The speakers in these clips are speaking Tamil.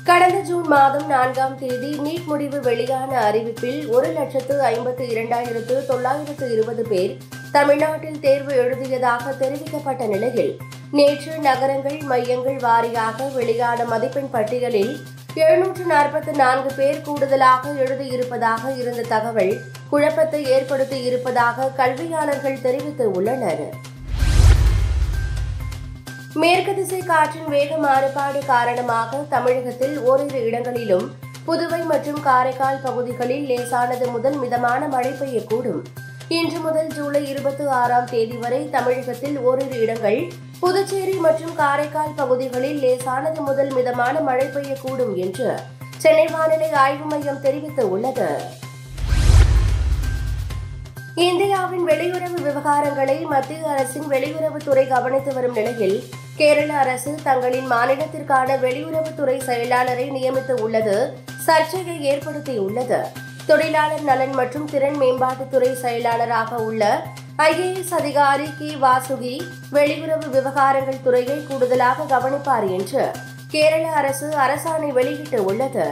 கடந்த ஜூன் மாதம் நான்காம் தேதி நீட் முடிவு வெளியான அறிவிப்பில் ஒரு லட்சத்து ஐம்பத்து இரண்டாயிரத்து தொள்ளாயிரத்து இருபது பேர் தமிழ்நாட்டில் தேர்வு எழுதியதாக தெரிவிக்கப்பட்ட நிலையில் நேற்று நகரங்கள் மையங்கள் வாரியாக வெளியான மதிப்பெண் பட்டியலில் எழுநூற்று நாற்பத்தி நான்கு பேர் கூடுதலாக எழுதியிருப்பதாக இருந்த தகவல் குழப்பத்தை ஏற்படுத்தி இருப்பதாக கல்வியாளர்கள் தெரிவித்து உள்ளனர் மேற்கு திசை காற்றின் வேக மாறுபாடு காரணமாக தமிழகத்தில் ஓரிரு இடங்களிலும் புதுவை மற்றும் காரைக்கால் பகுதிகளில் லேசானது முதல் மிதமான மழை பெய்யக்கூடும் இன்று முதல் ஜூலை இருபத்தி ஆறாம் தேதி வரை தமிழகத்தில் ஓரிரு இடங்கள் புதுச்சேரி மற்றும் காரைக்கால் பகுதிகளில் லேசானது முதல் மிதமான மழை பெய்யக்கூடும் என்று சென்னை வானிலை ஆய்வு மையம் தெரிவித்துள்ளது இந்தியாவின் வெளியுறவு விவகாரங்களை மத்திய அரசின் வெளியுறவுத்துறை கவனித்து வரும் நிலையில் கேரள அரசு தங்களின் மாநிலத்திற்கான வெளியுறவுத்துறை செயலாளரை நியமித்து உள்ளது சர்ச்சையை ஏற்படுத்தியுள்ளது தொழிலாளர் நலன் மற்றும் திறன் மேம்பாட்டுத்துறை செயலாளராக உள்ள ஐஏஎஸ் அதிகாரி கி வாசுகி வெளியுறவு விவகாரங்கள் துறையை கூடுதலாக கவனிப்பார் என்று கேரள அரசு அரசாணை வெளியிட்டு உள்ளது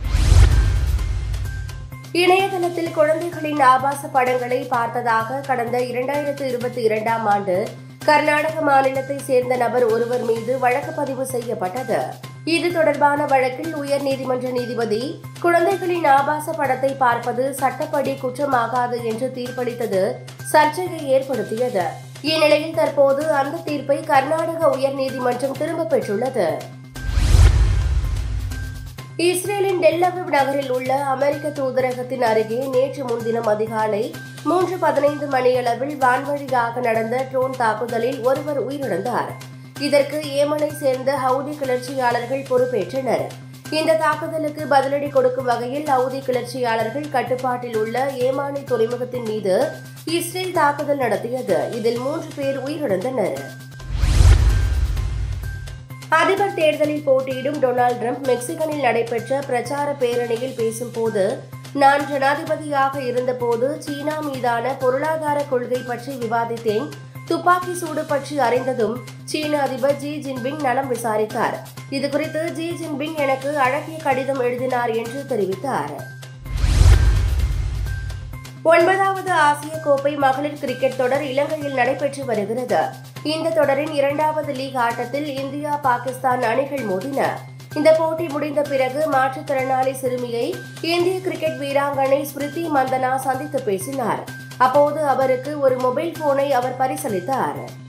இணையதளத்தில் குழந்தைகளின் ஆபாச படங்களை பார்த்ததாக கடந்த இரண்டாயிரத்து இருபத்தி இரண்டாம் ஆண்டு கர்நாடக மாநிலத்தை சேர்ந்த நபர் ஒருவர் மீது வழக்கு பதிவு செய்யப்பட்டது இது தொடர்பான வழக்கில் உயர்நீதிமன்ற நீதிபதி குழந்தைகளின் ஆபாச படத்தை பார்ப்பது சட்டப்படி குற்றமாகாது என்று தீர்ப்பளித்தது சர்ச்சையை ஏற்படுத்தியது இந்நிலையில் தற்போது அந்த தீர்ப்பை கர்நாடக உயர்நீதிமன்றம் திரும்பப் பெற்றுள்ளது இஸ்ரேலின் டெல்லவிவ் நகரில் உள்ள அமெரிக்க தூதரகத்தின் அருகே நேற்று முன்தினம் அதிகாலை மூன்று பதினைந்து மணியளவில் வான்வழியாக நடந்த ட்ரோன் தாக்குதலில் ஒருவர் உயிரிழந்தார் இதற்கு ஏமனை சேர்ந்த ஹவுதி கிளர்ச்சியாளர்கள் பொறுப்பேற்றனர் இந்த தாக்குதலுக்கு பதிலடி கொடுக்கும் வகையில் ஹவுதி கிளர்ச்சியாளர்கள் கட்டுப்பாட்டில் உள்ள ஏமானி துறைமுகத்தின் மீது இஸ்ரேல் தாக்குதல் நடத்தியது இதில் மூன்று பேர் உயிரிழந்தனர் அதிபர் தேர்தலில் போட்டியிடும் டொனால்டு ட்ரம்ப் மெக்சிகனில் நடைபெற்ற பிரச்சார பேரணியில் பேசும்போது நான் ஜனாதிபதியாக இருந்தபோது சீனா மீதான பொருளாதார கொள்கை பற்றி விவாதித்தேன் துப்பாக்கி சூடு பற்றி அறிந்ததும் சீன அதிபர் ஜி ஜின்பிங் நலம் விசாரித்தார் இதுகுறித்து ஜி ஜின்பிங் எனக்கு அழகிய கடிதம் எழுதினார் என்று தெரிவித்தார் ஒன்பதாவது ஆசிய கோப்பை மகளிர் கிரிக்கெட் தொடர் இலங்கையில் நடைபெற்று வருகிறது இந்த தொடரின் இரண்டாவது லீக் ஆட்டத்தில் இந்தியா பாகிஸ்தான் அணிகள் மோதின இந்த போட்டி முடிந்த பிறகு மாற்றுத்திறனாளி சிறுமியை இந்திய கிரிக்கெட் வீராங்கனை ஸ்மிருதி மந்தனா சந்தித்து பேசினார் அப்போது அவருக்கு ஒரு மொபைல் போனை அவர் பரிசளித்தார்